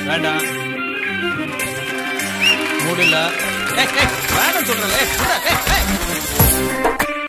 வேண்டாம் மூடில்ல ஏய், ஏய், வேணாம் சொல்றேன் ஏய், விடு, ஏய், ஏய்.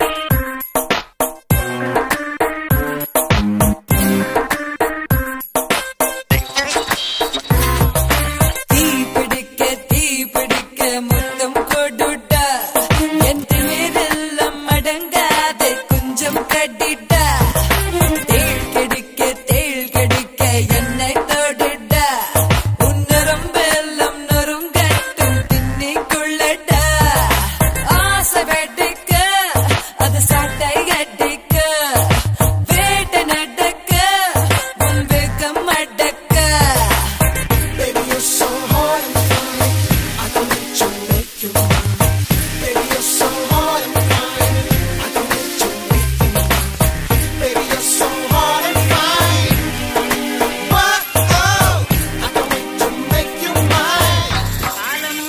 தீ பிடிக்க தீ பிடிக்க முத்தம் கொடுடா என் திமிரெல்லாம் அடங்காத கொஞ்சம் கடிடா தேள் கடிக்க தேள் கடிக்க என்னை தொடுடா உன் நரம்பெல்லாம் நொறுங்கட்டும் தின்னிக்குள்ளடா ஆசை வெடிக்க அது சாட்டை அடிக்க வேட்டை நடக்க உன் வேகம் அடக்க Baby, you're so hard and fine. I don't need to make you mine. Baby, you're so hard and fine. I don't need to make you mine. Baby, you're so hard and fine. But oh, I don't need to make you mine.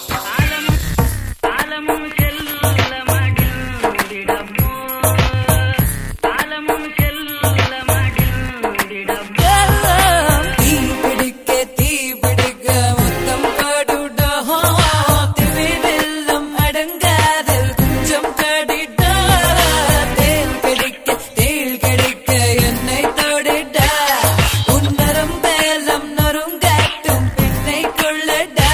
தீ பிடிக்க தீ பிடிக்க முத்தம் கடுடா திமிரெல்லாம் அடங்காத கொஞ்சம் கடிடா தேள் கடிக்க தேள் கடிக்க என்னை தொடிடா உன் நரம்பெல்லாம் நொறுங்காட்டும் பின்னை கொள்ளடா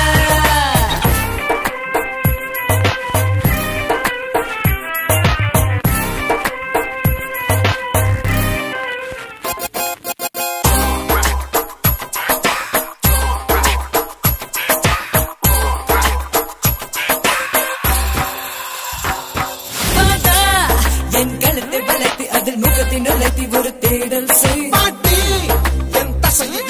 வாடா, என் கழுத்தை வளைத்து அதில் முகத்தை நுழைத்தி ஒரு தேடல் செய் பாட்டி என் தசையை